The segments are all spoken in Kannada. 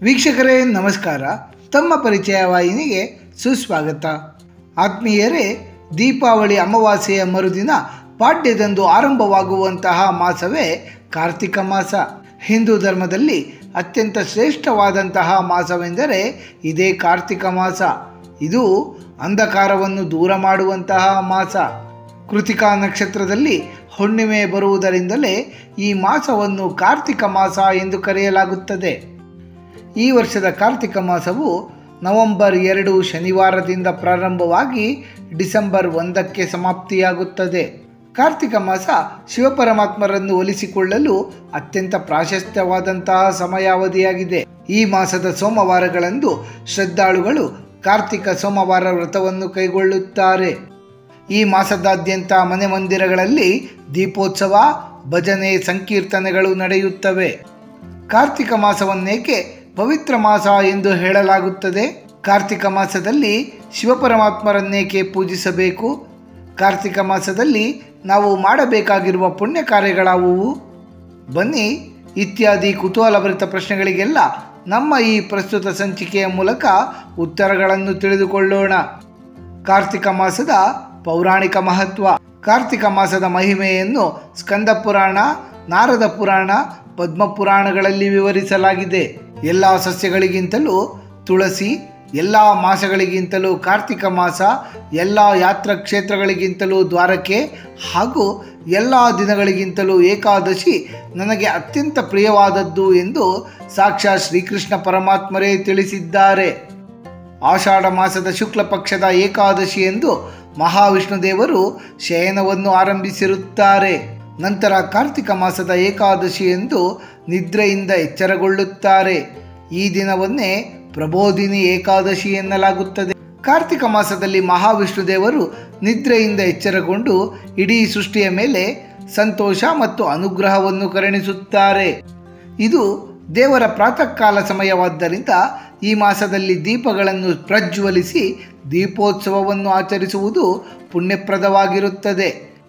ವೀಕ್ಷಕರೇ ನಮಸ್ಕಾರ ತಮ್ಮ ಪರಿಚಯ ವಾಹಿನಿಗೆ ಸುಸ್ವಾಗತ ಆತ್ಮೀಯರೇ ದೀಪಾವಳಿ ಅಮಾವಾಸ್ಯೆಯ ಮರುದಿನ ಪಾಡ್ಯದಂದು ಆರಂಭವಾಗುವಂತಹ ಮಾಸವೇ ಕಾರ್ತಿಕ ಮಾಸ ಹಿಂದೂ ಧರ್ಮದಲ್ಲಿ ಅತ್ಯಂತ ಶ್ರೇಷ್ಠವಾದಂತಹ ಮಾಸವೆಂದರೆ ಇದೇ ಕಾರ್ತಿಕ ಮಾಸ ಇದು ಅಂಧಕಾರವನ್ನು ದೂರ ಮಾಡುವಂತಹ ಮಾಸ ಕೃತಿಕಾ ನಕ್ಷತ್ರದಲ್ಲಿ ಹುಣ್ಣಿಮೆ ಬರುವುದರಿಂದಲೇ ಈ ಮಾಸವನ್ನು ಕಾರ್ತಿಕ ಮಾಸ ಎಂದು ಕರೆಯಲಾಗುತ್ತದೆ ಈ ವರ್ಷದ ಕಾರ್ತಿಕ ಮಾಸವು ನವೆಂಬರ್ ಎರಡು ಶನಿವಾರದಿಂದ ಪ್ರಾರಂಭವಾಗಿ ಡಿಸೆಂಬರ್ ಒಂದಕ್ಕೆ ಸಮಾಪ್ತಿಯಾಗುತ್ತದೆ ಕಾರ್ತಿಕ ಮಾಸ ಶಿವಪರಮಾತ್ಮರನ್ನು ಒಲಿಸಿಕೊಳ್ಳಲು ಅತ್ಯಂತ ಪ್ರಾಶಸ್ತ್ಯವಾದಂತಹ ಸಮಯಾವಧಿಯಾಗಿದೆ ಈ ಮಾಸದ ಸೋಮವಾರಗಳಂದು ಶ್ರದ್ಧಾಳುಗಳು ಕಾರ್ತಿಕ ಸೋಮವಾರ ವ್ರತವನ್ನು ಕೈಗೊಳ್ಳುತ್ತಾರೆ ಈ ಮಾಸದಾದ್ಯಂತ ಮನೆ ಮಂದಿರಗಳಲ್ಲಿ ದೀಪೋತ್ಸವ ಭಜನೆ ಸಂಕೀರ್ತನೆಗಳು ನಡೆಯುತ್ತವೆ ಕಾರ್ತಿಕ ಮಾಸವನ್ನೇಕೆ ಪವಿತ್ರ ಮಾಸ ಎಂದು ಹೇಳಲಾಗುತ್ತದೆ ಕಾರ್ತಿಕ ಮಾಸದಲ್ಲಿ ಶಿವಪರಮಾತ್ಮರನ್ನೇಕೆ ಪೂಜಿಸಬೇಕು ಕಾರ್ತಿಕ ಮಾಸದಲ್ಲಿ ನಾವು ಮಾಡಬೇಕಾಗಿರುವ ಪುಣ್ಯ ಕಾರ್ಯಗಳಾವುವು ಬನ್ನಿ ಇತ್ಯಾದಿ ಕುತೂಹಲಭರಿತ ಪ್ರಶ್ನೆಗಳಿಗೆಲ್ಲ ನಮ್ಮ ಈ ಪ್ರಸ್ತುತ ಸಂಚಿಕೆಯ ಮೂಲಕ ಉತ್ತರಗಳನ್ನು ತಿಳಿದುಕೊಳ್ಳೋಣ ಕಾರ್ತಿಕ ಮಾಸದ ಪೌರಾಣಿಕ ಮಹತ್ವ ಕಾರ್ತಿಕ ಮಾಸದ ಮಹಿಮೆಯನ್ನು ಸ್ಕಂದ ಪುರಾಣ ನಾರದ ಪುರಾಣ ಪದ್ಮಪುರಾಣಗಳಲ್ಲಿ ವಿವರಿಸಲಾಗಿದೆ ಎಲ್ಲ ಸಸ್ಯಗಳಿಗಿಂತಲೂ ತುಳಸಿ ಎಲ್ಲ ಮಾಸಗಳಿಗಿಂತಲೂ ಕಾರ್ತಿಕ ಮಾಸ ಎಲ್ಲ ಯಾತ್ರಾ ಕ್ಷೇತ್ರಗಳಿಗಿಂತಲೂ ದ್ವಾರಕೆ ಹಾಗೂ ಎಲ್ಲ ದಿನಗಳಿಗಿಂತಲೂ ಏಕಾದಶಿ ನನಗೆ ಅತ್ಯಂತ ಪ್ರಿಯವಾದದ್ದು ಎಂದು ಸಾಕ್ಷಾತ್ ಶ್ರೀಕೃಷ್ಣ ಪರಮಾತ್ಮರೇ ತಿಳಿಸಿದ್ದಾರೆ ಆಷಾಢ ಮಾಸದ ಶುಕ್ಲ ಪಕ್ಷದ ಏಕಾದಶಿ ಎಂದು ಮಹಾವಿಷ್ಣು ದೇವರು ಶಯನವನ್ನು ಆರಂಭಿಸಿರುತ್ತಾರೆ ನಂತರ ಕಾರ್ತಿಕ ಮಾಸದ ಏಕಾದಶಿ ಎಂದು ನಿದ್ರೆಯಿಂದ ಎಚ್ಚರಗೊಳ್ಳುತ್ತಾರೆ ಈ ದಿನವನ್ನೇ ಪ್ರಬೋಧಿನಿ ಏಕಾದಶಿ ಎನ್ನಲಾಗುತ್ತದೆ ಕಾರ್ತಿಕ ಮಾಸದಲ್ಲಿ ಮಹಾವಿಷ್ಣು ದೇವರು ನಿದ್ರೆಯಿಂದ ಎಚ್ಚರಗೊಂಡು ಇಡೀ ಸೃಷ್ಟಿಯ ಮೇಲೆ ಸಂತೋಷ ಮತ್ತು ಅನುಗ್ರಹವನ್ನು ಕರುಣಿಸುತ್ತಾರೆ ಇದು ದೇವರ ಪ್ರಾತಃ ಕಾಲ ಸಮಯವಾದ್ದರಿಂದ ಈ ಮಾಸದಲ್ಲಿ ದೀಪಗಳನ್ನು ಪ್ರಜ್ವಲಿಸಿ ದೀಪೋತ್ಸವವನ್ನು ಆಚರಿಸುವುದು ಪುಣ್ಯಪ್ರದವಾಗಿರುತ್ತದೆ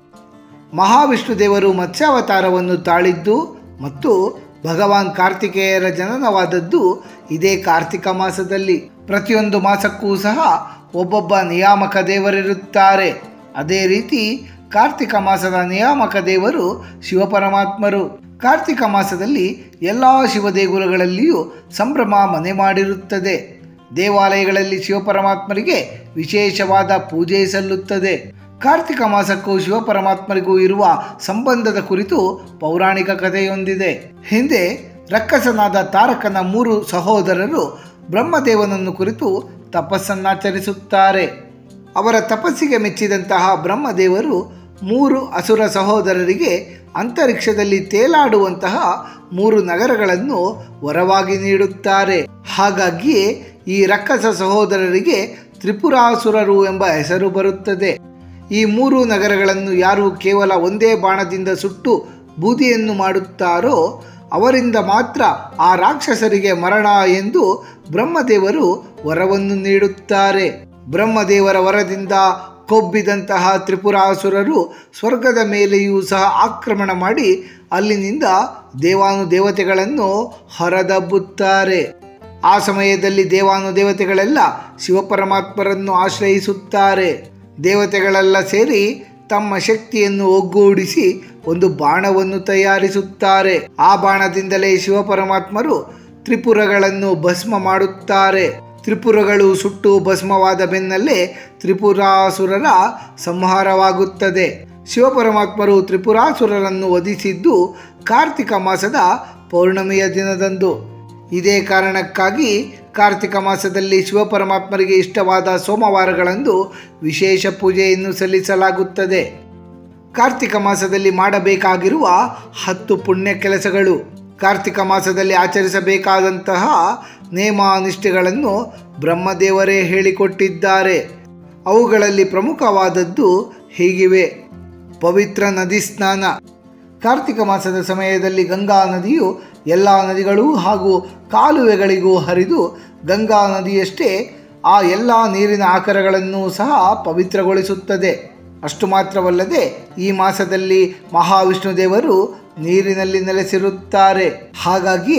ಮಹಾವಿಷ್ಣು ದೇವರು ಮತ್ಸ್ಯಾವತಾರವನ್ನು ತಾಳಿದ್ದು ಮತ್ತು ಭಗವಾನ್ ಕಾರ್ತಿಕೇಯರ ಜನನವಾದದ್ದು ಇದೇ ಕಾರ್ತಿಕ ಮಾಸದಲ್ಲಿ ಪ್ರತಿಯೊಂದು ಮಾಸಕ್ಕೂ ಸಹ ಒಬ್ಬೊಬ್ಬ ನಿಯಾಮಕ ದೇವರಿರುತ್ತಾರೆ ಅದೇ ರೀತಿ ಕಾರ್ತಿಕ ಮಾಸದ ನಿಯಾಮಕ ದೇವರು ಶಿವಪರಮಾತ್ಮರು ಕಾರ್ತಿಕ ಮಾಸದಲ್ಲಿ ಎಲ್ಲ ಶಿವ ದೇಗುಲಗಳಲ್ಲಿಯೂ ಸಂಭ್ರಮ ಮನೆ ಮಾಡಿರುತ್ತದೆ ದೇವಾಲಯಗಳಲ್ಲಿ ಶಿವಪರಮಾತ್ಮರಿಗೆ ವಿಶೇಷವಾದ ಪೂಜೆ ಸಲ್ಲುತ್ತದೆ ಕಾರ್ತಿಕ ಮಾಸಕ್ಕೂ ಶಿವಪರಮಾತ್ಮರಿಗೂ ಇರುವ ಸಂಬಂಧದ ಕುರಿತು ಪೌರಾಣಿಕ ಕಥೆಯೊಂದಿದೆ ಹಿಂದೆ ರಕ್ಕಸನಾದ ತಾರಕನ ಮೂರು ಸಹೋದರರು ಬ್ರಹ್ಮದೇವನನ್ನು ಕುರಿತು ತಪಸ್ಸನ್ನಾಚರಿಸುತ್ತಾರೆ ಅವರ ತಪಸ್ಸಿಗೆ ಮೆಚ್ಚಿದಂತಹ ಬ್ರಹ್ಮದೇವರು ಮೂರು ಅಸುರ ಸಹೋದರರಿಗೆ ಅಂತರಿಕ್ಷದಲ್ಲಿ ತೇಲಾಡುವಂತಹ ಮೂರು ನಗರಗಳನ್ನು ವರವಾಗಿ ನೀಡುತ್ತಾರೆ ಹಾಗಾಗಿಯೇ ಈ ರಕ್ಕಸ ಸಹೋದರರಿಗೆ ತ್ರಿಪುರಾಸುರರು ಎಂಬ ಹೆಸರು ಬರುತ್ತದೆ ಈ ಮೂರು ನಗರಗಳನ್ನು ಯಾರು ಕೇವಲ ಒಂದೇ ಬಾಣದಿಂದ ಸುಟ್ಟು ಬೂದಿಯನ್ನು ಮಾಡುತ್ತಾರೋ ಅವರಿಂದ ಮಾತ್ರ ಆ ರಾಕ್ಷಸರಿಗೆ ಮರಣ ಎಂದು ಬ್ರಹ್ಮದೇವರು ವರವನ್ನು ನೀಡುತ್ತಾರೆ ಬ್ರಹ್ಮದೇವರ ವರದಿಂದ ಕೊಬ್ಬಿದಂತಹ ತ್ರಿಪುರಾಸುರರು ಸ್ವರ್ಗದ ಮೇಲೆಯೂ ಸಹ ಆಕ್ರಮಣ ಮಾಡಿ ಅಲ್ಲಿನಿಂದ ದೇವಾನುದೇವತೆಗಳನ್ನು ಹೊರದಬ್ಬುತ್ತಾರೆ ಆ ಸಮಯದಲ್ಲಿ ದೇವಾನುದೇವತೆಗಳೆಲ್ಲ ಶಿವಪರಮಾತ್ಮರನ್ನು ಆಶ್ರಯಿಸುತ್ತಾರೆ ದೇವತೆಗಳೆಲ್ಲ ಸೇರಿ ತಮ್ಮ ಶಕ್ತಿಯನ್ನು ಒಗ್ಗೂಡಿಸಿ ಒಂದು ಬಾಣವನ್ನು ತಯಾರಿಸುತ್ತಾರೆ ಆ ಬಾಣದಿಂದಲೇ ಶಿವಪರಮಾತ್ಮರು ತ್ರಿಪುರಗಳನ್ನು ಭಸ್ಮ ಮಾಡುತ್ತಾರೆ ತ್ರಿಪುರಗಳು ಸುಟ್ಟು ಭಸ್ಮವಾದ ಬೆನ್ನಲ್ಲೇ ತ್ರಿಪುರಾಸುರರ ಸಂಹಾರವಾಗುತ್ತದೆ ಶಿವಪರಮಾತ್ಮರು ತ್ರಿಪುರಾಸುರರನ್ನು ವಧಿಸಿದ್ದು ಕಾರ್ತಿಕ ಮಾಸದ ಪೌರ್ಣಮಿಯ ದಿನದಂದು ಇದೇ ಕಾರಣಕ್ಕಾಗಿ ಕಾರ್ತಿಕ ಮಾಸದಲ್ಲಿ ಶಿವಪರಮಾತ್ಮರಿಗೆ ಇಷ್ಟವಾದ ಸೋಮವಾರಗಳಂದು ವಿಶೇಷ ಪೂಜೆಯನ್ನು ಸಲ್ಲಿಸಲಾಗುತ್ತದೆ ಕಾರ್ತಿಕ ಮಾಸದಲ್ಲಿ ಮಾಡಬೇಕಾಗಿರುವ ಹತ್ತು ಪುಣ್ಯ ಕೆಲಸಗಳು ಕಾರ್ತಿಕ ಮಾಸದಲ್ಲಿ ಆಚರಿಸಬೇಕಾದಂತಹ ನೇಮ ನಿಷ್ಠೆಗಳನ್ನು ಬ್ರಹ್ಮದೇವರೇ ಹೇಳಿಕೊಟ್ಟಿದ್ದಾರೆ ಅವುಗಳಲ್ಲಿ ಪ್ರಮುಖವಾದದ್ದು ಹೀಗಿವೆ ಪವಿತ್ರ ನದಿ ಸ್ನಾನ ಕಾರ್ತಿಕ ಮಾಸದ ಸಮಯದಲ್ಲಿ ಗಂಗಾ ನದಿಯು ಎಲ್ಲ ನದಿಗಳು ಹಾಗೂ ಕಾಲುವೆಗಳಿಗೂ ಹರಿದು ಗಂಗಾ ನದಿಯಷ್ಟೇ ಆ ಎಲ್ಲ ನೀರಿನ ಆಕರಗಳನ್ನು ಸಹ ಪವಿತ್ರಗೊಳಿಸುತ್ತದೆ ಅಷ್ಟು ಮಾತ್ರವಲ್ಲದೆ ಈ ಮಾಸದಲ್ಲಿ ಮಹಾವಿಷ್ಣು ದೇವರು ನೀರಿನಲ್ಲಿ ನೆಲೆಸಿರುತ್ತಾರೆ ಹಾಗಾಗಿಯೇ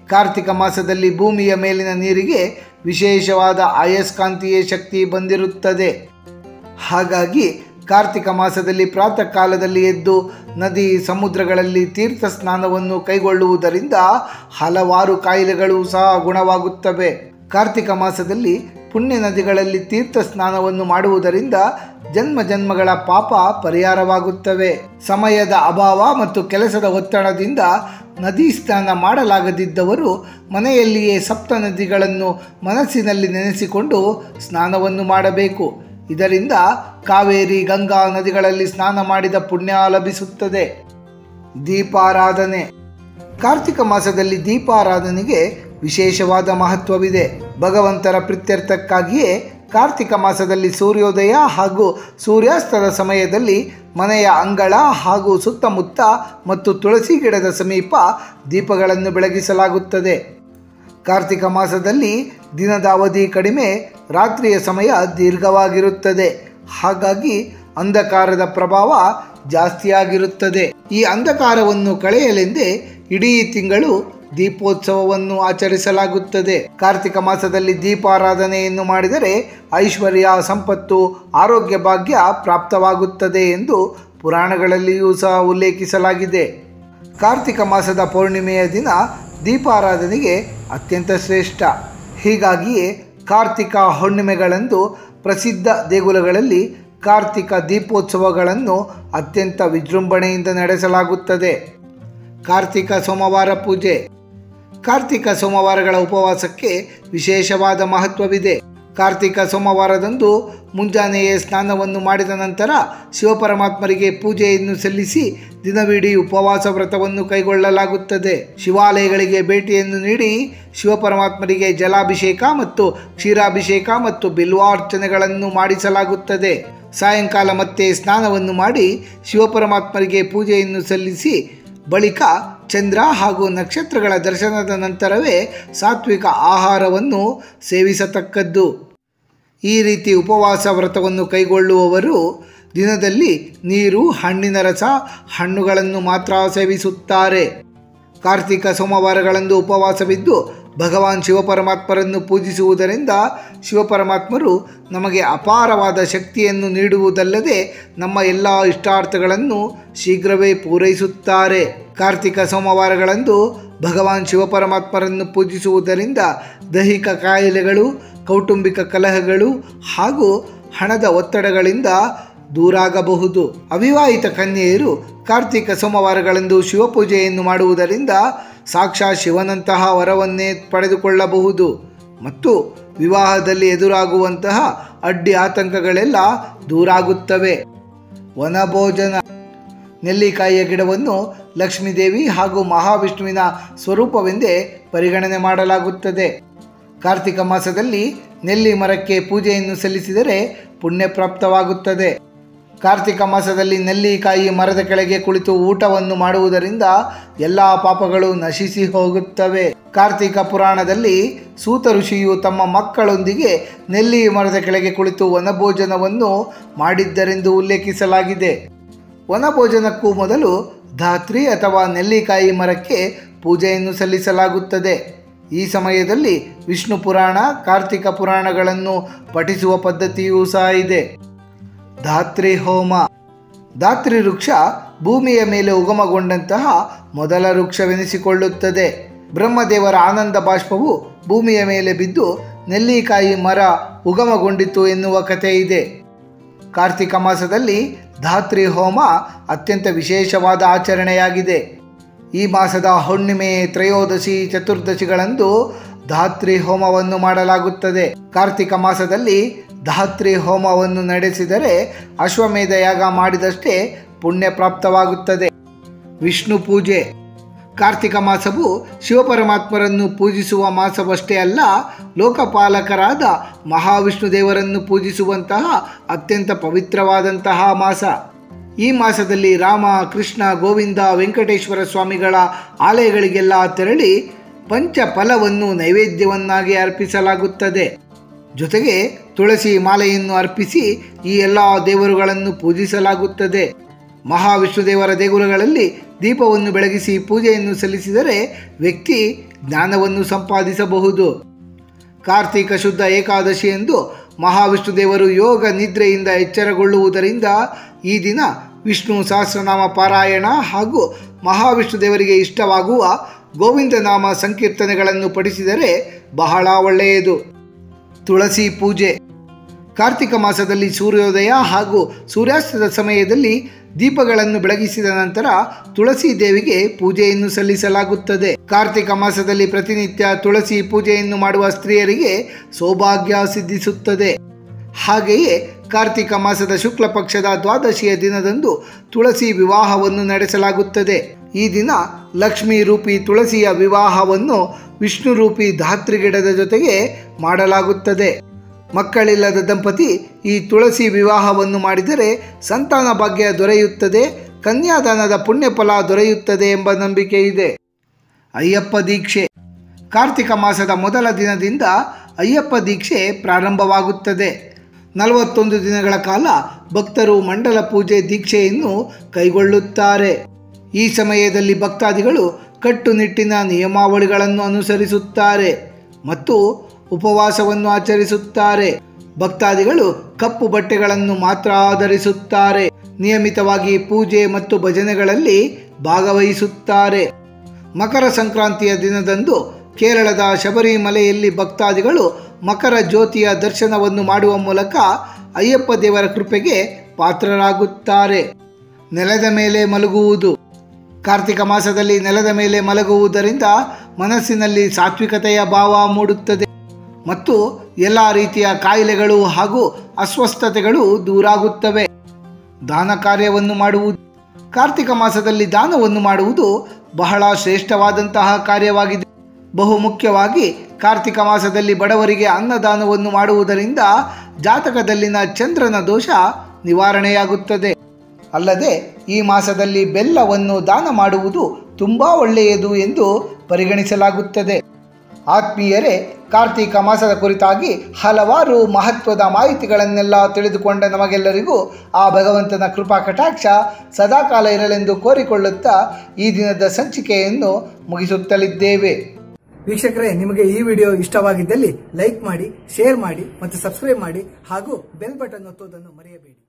ಕಾರ್ತಿಕ ಮಾಸದಲ್ಲಿ ಭೂಮಿಯ ಮೇಲಿನ ನೀರಿಗೆ ವಿಶೇಷವಾದ ಅಯಸ್ಕಾಂತೀಯ ಶಕ್ತಿ ಬಂದಿರುತ್ತದೆ ಹಾಗಾಗಿ ಕಾರ್ತಿಕ ಮಾಸದಲ್ಲಿ ಪ್ರಾತಃ ಕಾಲದಲ್ಲಿ ಎದ್ದು ನದಿ ಸಮುದ್ರಗಳಲ್ಲಿ ತೀರ್ಥ ಸ್ನಾನವನ್ನು ಕೈಗೊಳ್ಳುವುದರಿಂದ ಹಲವಾರು ಕಾಯಿಲೆಗಳು ಸಹ ಗುಣವಾಗುತ್ತವೆ ಕಾರ್ತಿಕ ಮಾಸದಲ್ಲಿ ಪುಣ್ಯ ನದಿಗಳಲ್ಲಿ ತೀರ್ಥ ಸ್ನಾನವನ್ನು ಮಾಡುವುದರಿಂದ ಜನ್ಮ ಜನ್ಮಗಳ ಪಾಪ ಪರಿಹಾರವಾಗುತ್ತವೆ ಸಮಯದ ಅಭಾವ ಮತ್ತು ಕೆಲಸದ ಒತ್ತಡದಿಂದ ನದಿ ಸ್ನಾನ ಮಾಡಲಾಗದಿದ್ದವರು ಮನೆಯಲ್ಲಿಯೇ ಸಪ್ತ ನದಿಗಳನ್ನು ಮನಸ್ಸಿನಲ್ಲಿ ನೆನೆಸಿಕೊಂಡು ಸ್ನಾನವನ್ನು ಮಾಡಬೇಕು ಇದರಿಂದ ಕಾವೇರಿ ಗಂಗಾ ನದಿಗಳಲ್ಲಿ ಸ್ನಾನ ಮಾಡಿದ ಪುಣ್ಯ ಲಭಿಸುತ್ತದೆ ದೀಪಾರಾಧನೆ ಕಾರ್ತಿಕ ಮಾಸದಲ್ಲಿ ದೀಪಾರಾಧನೆಗೆ ವಿಶೇಷವಾದ ಮಹತ್ವವಿದೆ ಭಗವಂತರ ಪ್ರೀತ್ಯರ್ಥಕ್ಕಾಗಿಯೇ ಕಾರ್ತಿಕ ಮಾಸದಲ್ಲಿ ಸೂರ್ಯೋದಯ ಹಾಗೂ ಸೂರ್ಯಾಸ್ತದ ಸಮಯದಲ್ಲಿ ಮನೆಯ ಅಂಗಳ ಹಾಗೂ ಸುತ್ತಮುತ್ತ ಮತ್ತು ತುಳಸಿ ಗಿಡದ ಸಮೀಪ ದೀಪಗಳನ್ನು ಬೆಳಗಿಸಲಾಗುತ್ತದೆ ಕಾರ್ತಿಕ ಮಾಸದಲ್ಲಿ ದಿನದ ಅವಧಿ ಕಡಿಮೆ ರಾತ್ರಿಯ ಸಮಯ ದೀರ್ಘವಾಗಿರುತ್ತದೆ ಹಾಗಾಗಿ ಅಂಧಕಾರದ ಪ್ರಭಾವ ಜಾಸ್ತಿಯಾಗಿರುತ್ತದೆ ಈ ಅಂಧಕಾರವನ್ನು ಕಳೆಯಲೆಂದೇ ಇಡೀ ತಿಂಗಳು ದೀಪೋತ್ಸವವನ್ನು ಆಚರಿಸಲಾಗುತ್ತದೆ ಕಾರ್ತಿಕ ಮಾಸದಲ್ಲಿ ದೀಪಾರಾಧನೆಯನ್ನು ಮಾಡಿದರೆ ಐಶ್ವರ್ಯ ಸಂಪತ್ತು ಆರೋಗ್ಯ ಭಾಗ್ಯ ಪ್ರಾಪ್ತವಾಗುತ್ತದೆ ಎಂದು ಪುರಾಣಗಳಲ್ಲಿಯೂ ಸಹ ಉಲ್ಲೇಖಿಸಲಾಗಿದೆ ಕಾರ್ತಿಕ ಮಾಸದ ಪೌರ್ಣಿಮೆಯ ದಿನ ದೀಪಾರಾಧನೆಗೆ ಅತ್ಯಂತ ಶ್ರೇಷ್ಠ ಹೀಗಾಗಿಯೇ ಕಾರ್ತಿಕ ಹುಣ್ಣಿಮೆಗಳಂದು ಪ್ರಸಿದ್ಧ ದೇಗುಲಗಳಲ್ಲಿ ಕಾರ್ತಿಕ ದೀಪೋತ್ಸವಗಳನ್ನು ಅತ್ಯಂತ ವಿಜೃಂಭಣೆಯಿಂದ ನಡೆಸಲಾಗುತ್ತದೆ ಕಾರ್ತಿಕ ಸೋಮವಾರ ಪೂಜೆ ಕಾರ್ತಿಕ ಸೋಮವಾರಗಳ ಉಪವಾಸಕ್ಕೆ ವಿಶೇಷವಾದ ಮಹತ್ವವಿದೆ ಕಾರ್ತಿಕ ಸೋಮವಾರದಂದು ಮುಂಜಾನೆಯೇ ಸ್ನಾನವನ್ನು ಮಾಡಿದ ನಂತರ ಶಿವಪರಮಾತ್ಮರಿಗೆ ಪೂಜೆಯನ್ನು ಸಲ್ಲಿಸಿ ದಿನವಿಡೀ ಉಪವಾಸ ವ್ರತವನ್ನು ಕೈಗೊಳ್ಳಲಾಗುತ್ತದೆ ಶಿವಾಲಯಗಳಿಗೆ ಭೇಟಿಯನ್ನು ನೀಡಿ ಶಿವಪರಮಾತ್ಮರಿಗೆ ಜಲಾಭಿಷೇಕ ಮತ್ತು ಕ್ಷೀರಾಭಿಷೇಕ ಮತ್ತು ಬಿಲ್ವಾರ್ಚನೆಗಳನ್ನು ಮಾಡಿಸಲಾಗುತ್ತದೆ ಸಾಯಂಕಾಲ ಮತ್ತೆ ಸ್ನಾನವನ್ನು ಮಾಡಿ ಶಿವಪರಮಾತ್ಮರಿಗೆ ಪೂಜೆಯನ್ನು ಸಲ್ಲಿಸಿ ಬಳಿಕ ಚಂದ್ರ ಹಾಗೂ ನಕ್ಷತ್ರಗಳ ದರ್ಶನದ ನಂತರವೇ ಸಾತ್ವಿಕ ಆಹಾರವನ್ನು ಸೇವಿಸತಕ್ಕದ್ದು ಈ ರೀತಿ ಉಪವಾಸ ವ್ರತವನ್ನು ಕೈಗೊಳ್ಳುವವರು ದಿನದಲ್ಲಿ ನೀರು ಹಣ್ಣಿನ ರಸ ಹಣ್ಣುಗಳನ್ನು ಮಾತ್ರ ಸೇವಿಸುತ್ತಾರೆ ಕಾರ್ತಿಕ ಸೋಮವಾರಗಳಂದು ಉಪವಾಸವಿದ್ದು ಭಗವಾನ್ ಶಿವಪರಮಾತ್ಮರನ್ನು ಪೂಜಿಸುವುದರಿಂದ ಶಿವಪರಮಾತ್ಮರು ನಮಗೆ ಅಪಾರವಾದ ಶಕ್ತಿಯನ್ನು ನೀಡುವುದಲ್ಲದೆ ನಮ್ಮ ಎಲ್ಲ ಇಷ್ಟಾರ್ಥಗಳನ್ನು ಶೀಘ್ರವೇ ಪೂರೈಸುತ್ತಾರೆ ಕಾರ್ತಿಕ ಸೋಮವಾರಗಳಂದು ಭಗವಾನ್ ಶಿವಪರಮಾತ್ಮರನ್ನು ಪೂಜಿಸುವುದರಿಂದ ದೈಹಿಕ ಕಾಯಿಲೆಗಳು ಕೌಟುಂಬಿಕ ಕಲಹಗಳು ಹಾಗೂ ಹಣದ ಒತ್ತಡಗಳಿಂದ ದೂರಾಗಬಹುದು ಅವಿವಾಹಿತ ಕನ್ಯೆಯರು ಕಾರ್ತಿಕ ಸೋಮವಾರಗಳಂದು ಶಿವಪೂಜೆಯನ್ನು ಮಾಡುವುದರಿಂದ ಸಾಕ್ಷಾತ್ ಶಿವನಂತಹ ವರವನ್ನೇ ಪಡೆದುಕೊಳ್ಳಬಹುದು ಮತ್ತು ವಿವಾಹದಲ್ಲಿ ಎದುರಾಗುವಂತಹ ಅಡ್ಡಿ ಆತಂಕಗಳೆಲ್ಲ ದೂರಾಗುತ್ತವೆ ವನಭೋಜನ ನೆಲ್ಲಿಕಾಯಿಯ ಗಿಡವನ್ನು ಲಕ್ಷ್ಮೀದೇವಿ ಹಾಗೂ ಮಹಾವಿಷ್ಣುವಿನ ಸ್ವರೂಪವೆಂದೇ ಪರಿಗಣನೆ ಮಾಡಲಾಗುತ್ತದೆ ಕಾರ್ತಿಕ ಮಾಸದಲ್ಲಿ ನೆಲ್ಲಿ ಮರಕ್ಕೆ ಪೂಜೆಯನ್ನು ಸಲ್ಲಿಸಿದರೆ ಪುಣ್ಯ ಪ್ರಾಪ್ತವಾಗುತ್ತದೆ ಕಾರ್ತಿಕ ಮಾಸದಲ್ಲಿ ನೆಲ್ಲಿಕಾಯಿ ಮರದ ಕೆಳಗೆ ಕುಳಿತು ಊಟವನ್ನು ಮಾಡುವುದರಿಂದ ಎಲ್ಲ ಪಾಪಗಳು ನಶಿಸಿ ಹೋಗುತ್ತವೆ ಕಾರ್ತಿಕ ಪುರಾಣದಲ್ಲಿ ಸೂತ ಋಷಿಯು ತಮ್ಮ ಮಕ್ಕಳೊಂದಿಗೆ ನೆಲ್ಲಿ ಮರದ ಕೆಳಗೆ ಕುಳಿತು ವನಭೋಜನವನ್ನು ಮಾಡಿದ್ದರೆಂದು ಉಲ್ಲೇಖಿಸಲಾಗಿದೆ ವನಭೋಜನಕ್ಕೂ ಮೊದಲು ಧಾತ್ರಿ ಅಥವಾ ನೆಲ್ಲಿಕಾಯಿ ಮರಕ್ಕೆ ಪೂಜೆಯನ್ನು ಸಲ್ಲಿಸಲಾಗುತ್ತದೆ ಈ ಸಮಯದಲ್ಲಿ ವಿಷ್ಣು ಪುರಾಣ ಕಾರ್ತಿಕ ಪುರಾಣಗಳನ್ನು ಪಠಿಸುವ ಪದ್ಧತಿಯೂ ಸಹ ಇದೆ ಧಾತ್ರಿ ಹೋಮ ಧಾತ್ರಿ ವೃಕ್ಷ ಭೂಮಿಯ ಮೇಲೆ ಉಗಮಗೊಂಡಂತಹ ಮೊದಲ ವೃಕ್ಷವೆನಿಸಿಕೊಳ್ಳುತ್ತದೆ ಬ್ರಹ್ಮದೇವರ ಆನಂದ ಬಾಷ್ಪವು ಭೂಮಿಯ ಮೇಲೆ ಬಿದ್ದು ನೆಲ್ಲಿಕಾಯಿ ಮರ ಉಗಮಗೊಂಡಿತು ಎನ್ನುವ ಕಥೆ ಇದೆ ಕಾರ್ತಿಕ ಮಾಸದಲ್ಲಿ ಧಾತ್ರಿ ಹೋಮ ಅತ್ಯಂತ ವಿಶೇಷವಾದ ಆಚರಣೆಯಾಗಿದೆ ಈ ಮಾಸದ ಹುಣ್ಣಿಮೆ ತ್ರಯೋದಶಿ ಚತುರ್ದಶಿಗಳಂದು ಧಾತ್ರಿ ಹೋಮವನ್ನು ಮಾಡಲಾಗುತ್ತದೆ ಕಾರ್ತಿಕ ಮಾಸದಲ್ಲಿ ಧಾತ್ರಿ ಹೋಮವನ್ನು ನಡೆಸಿದರೆ ಅಶ್ವಮೇಧ ಯಾಗ ಮಾಡಿದಷ್ಟೇ ಪುಣ್ಯ ಪ್ರಾಪ್ತವಾಗುತ್ತದೆ ವಿಷ್ಣು ಪೂಜೆ ಕಾರ್ತಿಕ ಮಾಸವು ಶಿವಪರಮಾತ್ಮರನ್ನು ಪೂಜಿಸುವ ಮಾಸವಷ್ಟೇ ಅಲ್ಲ ಲೋಕಪಾಲಕರಾದ ಮಹಾವಿಷ್ಣು ದೇವರನ್ನು ಪೂಜಿಸುವಂತಹ ಅತ್ಯಂತ ಪವಿತ್ರವಾದಂತಹ ಮಾಸ ಈ ಮಾಸದಲ್ಲಿ ರಾಮ ಕೃಷ್ಣ ಗೋವಿಂದ ವೆಂಕಟೇಶ್ವರ ಸ್ವಾಮಿಗಳ ಆಲಯಗಳಿಗೆಲ್ಲ ತೆರಳಿ ಪಂಚ ಫಲವನ್ನು ನೈವೇದ್ಯವನ್ನಾಗಿ ಅರ್ಪಿಸಲಾಗುತ್ತದೆ ಜೊತೆಗೆ ತುಳಸಿ ಮಾಲೆಯನ್ನು ಅರ್ಪಿಸಿ ಈ ಎಲ್ಲ ದೇವರುಗಳನ್ನು ಪೂಜಿಸಲಾಗುತ್ತದೆ ಮಹಾವಿಷ್ಣು ದೇವರ ದೇಗುಲಗಳಲ್ಲಿ ದೀಪವನ್ನು ಬೆಳಗಿಸಿ ಪೂಜೆಯನ್ನು ಸಲ್ಲಿಸಿದರೆ ವ್ಯಕ್ತಿ ಜ್ಞಾನವನ್ನು ಸಂಪಾದಿಸಬಹುದು ಕಾರ್ತಿಕ ಶುದ್ಧ ಏಕಾದಶಿ ಎಂದು ಮಹಾವಿಷ್ಣು ದೇವರು ಯೋಗ ನಿದ್ರೆಯಿಂದ ಎಚ್ಚರಗೊಳ್ಳುವುದರಿಂದ ಈ ದಿನ ವಿಷ್ಣು ಸಹಸ್ರನಾಮ ಪಾರಾಯಣ ಹಾಗೂ ಮಹಾವಿಷ್ಣು ದೇವರಿಗೆ ಇಷ್ಟವಾಗುವ ಗೋವಿಂದನಾಮ ಸಂಕೀರ್ತನೆಗಳನ್ನು ಪಠಿಸಿದರೆ ಬಹಳ ಒಳ್ಳೆಯದು ತುಳಸಿ ಪೂಜೆ ಕಾರ್ತಿಕ ಮಾಸದಲ್ಲಿ ಸೂರ್ಯೋದಯ ಹಾಗೂ ಸೂರ್ಯಾಸ್ತದ ಸಮಯದಲ್ಲಿ ದೀಪಗಳನ್ನು ಬೆಳಗಿಸಿದ ನಂತರ ತುಳಸಿ ದೇವಿಗೆ ಪೂಜೆಯನ್ನು ಸಲ್ಲಿಸಲಾಗುತ್ತದೆ ಕಾರ್ತಿಕ ಮಾಸದಲ್ಲಿ ಪ್ರತಿನಿತ್ಯ ತುಳಸಿ ಪೂಜೆಯನ್ನು ಮಾಡುವ ಸ್ತ್ರೀಯರಿಗೆ ಸೌಭಾಗ್ಯ ಸಿದ್ಧಿಸುತ್ತದೆ ಹಾಗೆಯೇ ಕಾರ್ತಿಕ ಮಾಸದ ಶುಕ್ಲ ಪಕ್ಷದ ದ್ವಾದಶಿಯ ದಿನದಂದು ತುಳಸಿ ವಿವಾಹವನ್ನು ನಡೆಸಲಾಗುತ್ತದೆ ಈ ದಿನ ಲಕ್ಷ್ಮೀ ರೂಪಿ ತುಳಸಿಯ ವಿವಾಹವನ್ನು ವಿಷ್ಣು ರೂಪಿ ಧಾತ್ರಿಗಿಡದ ಜೊತೆಗೆ ಮಾಡಲಾಗುತ್ತದೆ ಮಕ್ಕಳಿಲ್ಲದ ದಂಪತಿ ಈ ತುಳಸಿ ವಿವಾಹವನ್ನು ಮಾಡಿದರೆ ಸಂತಾನ ಭಾಗ್ಯ ದೊರೆಯುತ್ತದೆ ಕನ್ಯಾದಾನದ ಪುಣ್ಯಫಲ ದೊರೆಯುತ್ತದೆ ಎಂಬ ನಂಬಿಕೆ ಇದೆ ಅಯ್ಯಪ್ಪ ದೀಕ್ಷೆ ಕಾರ್ತಿಕ ಮಾಸದ ಮೊದಲ ದಿನದಿಂದ ಅಯ್ಯಪ್ಪ ದೀಕ್ಷೆ ಪ್ರಾರಂಭವಾಗುತ್ತದೆ ನಲವತ್ತೊಂದು ದಿನಗಳ ಕಾಲ ಭಕ್ತರು ಮಂಡಲ ಪೂಜೆ ದೀಕ್ಷೆಯನ್ನು ಕೈಗೊಳ್ಳುತ್ತಾರೆ ಈ ಸಮಯದಲ್ಲಿ ಭಕ್ತಾದಿಗಳು ಕಟ್ಟುನಿಟ್ಟಿನ ನಿಯಮಾವಳಿಗಳನ್ನು ಅನುಸರಿಸುತ್ತಾರೆ ಮತ್ತು ಉಪವಾಸವನ್ನು ಆಚರಿಸುತ್ತಾರೆ ಭಕ್ತಾದಿಗಳು ಕಪ್ಪು ಬಟ್ಟೆಗಳನ್ನು ಮಾತ್ರ ಧರಿಸುತ್ತಾರೆ ನಿಯಮಿತವಾಗಿ ಪೂಜೆ ಮತ್ತು ಭಜನೆಗಳಲ್ಲಿ ಭಾಗವಹಿಸುತ್ತಾರೆ ಮಕರ ಸಂಕ್ರಾಂತಿಯ ದಿನದಂದು ಕೇರಳದ ಶಬರಿಮಲೆಯಲ್ಲಿ ಭಕ್ತಾದಿಗಳು ಮಕರ ಜ್ಯೋತಿಯ ದರ್ಶನವನ್ನು ಮಾಡುವ ಮೂಲಕ ಅಯ್ಯಪ್ಪ ದೇವರ ಕೃಪೆಗೆ ಪಾತ್ರರಾಗುತ್ತಾರೆ ನೆಲದ ಮೇಲೆ ಮಲಗುವುದು ಕಾರ್ತಿಕ ಮಾಸದಲ್ಲಿ ನೆಲದ ಮೇಲೆ ಮಲಗುವುದರಿಂದ ಮನಸ್ಸಿನಲ್ಲಿ ಸಾತ್ವಿಕತೆಯ ಭಾವ ಮೂಡುತ್ತದೆ ಮತ್ತು ಎಲ್ಲ ರೀತಿಯ ಕಾಯಿಲೆಗಳು ಹಾಗೂ ಅಸ್ವಸ್ಥತೆಗಳು ದೂರಾಗುತ್ತವೆ ದಾನ ಕಾರ್ಯವನ್ನು ಮಾಡುವುದು ಕಾರ್ತಿಕ ಮಾಸದಲ್ಲಿ ದಾನವನ್ನು ಮಾಡುವುದು ಬಹಳ ಶ್ರೇಷ್ಠವಾದಂತಹ ಕಾರ್ಯವಾಗಿದೆ ಬಹು ಮುಖ್ಯವಾಗಿ ಕಾರ್ತಿಕ ಮಾಸದಲ್ಲಿ ಬಡವರಿಗೆ ಅನ್ನದಾನವನ್ನು ಮಾಡುವುದರಿಂದ ಜಾತಕದಲ್ಲಿನ ಚಂದ್ರನ ದೋಷ ನಿವಾರಣೆಯಾಗುತ್ತದೆ ಅಲ್ಲದೆ ಈ ಮಾಸದಲ್ಲಿ ಬೆಲ್ಲವನ್ನು ದಾನ ಮಾಡುವುದು ತುಂಬ ಒಳ್ಳೆಯದು ಎಂದು ಪರಿಗಣಿಸಲಾಗುತ್ತದೆ ಆತ್ಮೀಯರೇ ಕಾರ್ತಿಕ ಮಾಸದ ಕುರಿತಾಗಿ ಹಲವಾರು ಮಹತ್ವದ ಮಾಹಿತಿಗಳನ್ನೆಲ್ಲ ತಿಳಿದುಕೊಂಡ ನಮಗೆಲ್ಲರಿಗೂ ಆ ಭಗವಂತನ ಕೃಪಾ ಕಟಾಕ್ಷ ಸದಾಕಾಲ ಇರಲೆಂದು ಕೋರಿಕೊಳ್ಳುತ್ತಾ ಈ ದಿನದ ಸಂಚಿಕೆಯನ್ನು ಮುಗಿಸುತ್ತಲಿದ್ದೇವೆ ವೀಕ್ಷಕರೇ ನಿಮಗೆ ಈ ವಿಡಿಯೋ ಇಷ್ಟವಾಗಿದ್ದಲ್ಲಿ ಲೈಕ್ ಮಾಡಿ ಶೇರ್ ಮಾಡಿ ಮತ್ತು ಸಬ್ಸ್ಕ್ರೈಬ್ ಮಾಡಿ ಹಾಗೂ ಬೆಲ್ ಬಟನ್ ಒತ್ತುವುದನ್ನು ಮರೆಯಬೇಡಿ